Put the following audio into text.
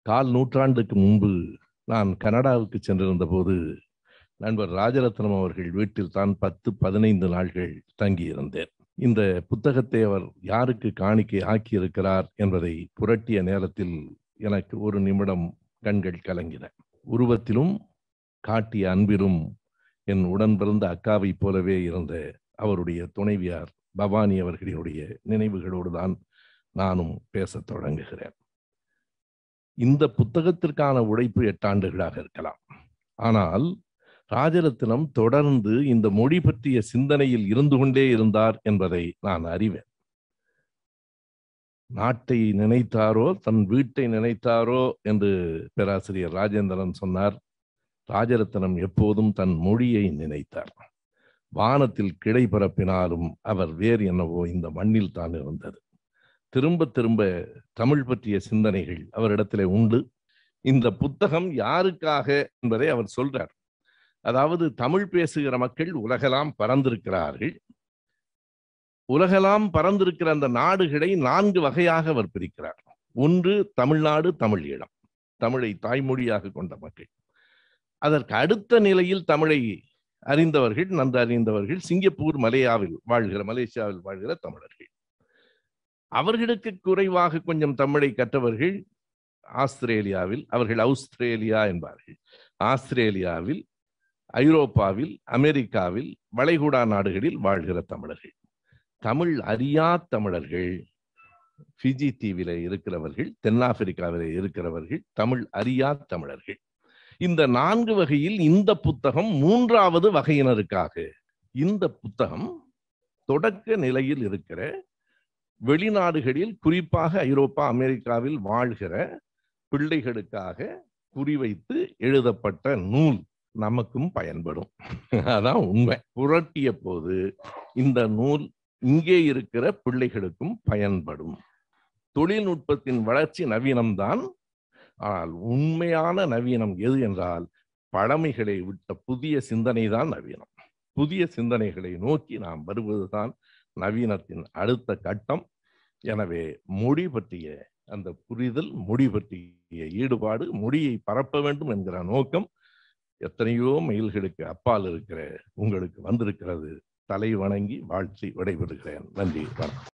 கால் நூற்றாண்டுக்கு முன்பு நான் கனடாவுக்கு சென்றிருந்த போது நண்பர் ராஜரத்னம் அவர்கள் வீட்டில் தான் பத்து பதினைந்து நாள்கள் தங்கியிருந்தேன் இந்த புத்தகத்தை அவர் யாருக்கு காணிக்கை ஆக்கியிருக்கிறார் என்பதை புரட்டிய நேரத்தில் எனக்கு ஒரு நிமிடம் கண்கள் கலங்கின உருவத்திலும் காட்டிய அன்பிலும் என் உடன் பிறந்த அக்காவைப் போலவே இருந்த அவருடைய துணைவியார் பவானி அவர்களினுடைய நினைவுகளோடு தான் நானும் பேசத் தொடங்குகிறேன் இந்த புத்தகத்திற்கான உழைப்பு எட்டாண்டுகளாக இருக்கலாம் ஆனால் ராஜரத்னம் தொடர்ந்து இந்த மொழி பற்றிய சிந்தனையில் இருந்து கொண்டே இருந்தார் என்பதை நான் அறிவேன் நாட்டை நினைத்தாரோ தன் வீட்டை நினைத்தாரோ என்று பேராசிரியர் ராஜேந்திரன் சொன்னார் ராஜரத்னம் எப்போதும் தன் மொழியை நினைத்தார் வானத்தில் கிளை பரப்பினாலும் அவர் வேறு என்னவோ இந்த மண்ணில் தான் இருந்தது திரும்ப திரும்ப தமிழ் பற்றிய சிந்தனைகள் அவரிடத்திலே உண்டு இந்த புத்தகம் யாருக்காக என்பதை அவர் சொல்றார் அதாவது தமிழ் பேசுகிற மக்கள் உலகெல்லாம் பறந்திருக்கிறார்கள் உலகெல்லாம் பறந்திருக்கிற அந்த நாடுகளை நான்கு வகையாக அவர் பிரிக்கிறார் ஒன்று தமிழ்நாடு தமிழ் ஈழம் தமிழை தாய்மொழியாக கொண்ட மக்கள் அதற்கு அடுத்த நிலையில் தமிழை அறிந்தவர்கள் நன்கு அறிந்தவர்கள் சிங்கப்பூர் மலேயாவில் வாழ்கிற மலேசியாவில் வாழ்கிற தமிழர்கள் அவர்களுக்கு குறைவாக கொஞ்சம் தமிழை கற்றவர்கள் ஆஸ்திரேலியாவில் அவர்கள் ஆஸ்திரேலியா என்பார்கள் ஆஸ்திரேலியாவில் ஐரோப்பாவில் அமெரிக்காவில் வளைகுடா நாடுகளில் வாழ்கிற தமிழர்கள் தமிழ் அறியா தமிழர்கள் பிஜி தீவில இருக்கிறவர்கள் தென்னாப்பிரிக்காவில இருக்கிறவர்கள் தமிழ் அறியா தமிழர்கள் இந்த நான்கு வகையில் இந்த புத்தகம் மூன்றாவது வகையினருக்காக இந்த புத்தகம் தொடக்க நிலையில் இருக்கிற வெளிநாடுகளில் குறிப்பாக ஐரோப்பா அமெரிக்காவில் வாழ்கிற பிள்ளைகளுக்காக குறிவைத்து எழுதப்பட்ட நூல் நமக்கும் பயன்படும் அதான் உண்மை புரட்டிய போது இந்த நூல் இங்கே இருக்கிற பிள்ளைகளுக்கும் பயன்படும் தொழில்நுட்பத்தின் வளர்ச்சி நவீனம்தான் ஆனால் உண்மையான நவீனம் எது என்றால் பழமைகளை விட்ட புதிய சிந்தனை தான் நவீனம் புதிய சிந்தனைகளை நோக்கி நாம் வருவதுதான் நவீனத்தின் அடுத்த கட்டம் எனவே மொழி பற்றிய அந்த புரிதல் மொழி பற்றிய ஈடுபாடு மொழியை பரப்ப வேண்டும் என்கிற நோக்கம் எத்தனையோ மைல்களுக்கு அப்பால் இருக்கிற உங்களுக்கு வந்திருக்கிறது தலை வணங்கி வாழ்த்தி விடைபெறுகிறேன் நன்றி வணக்கம்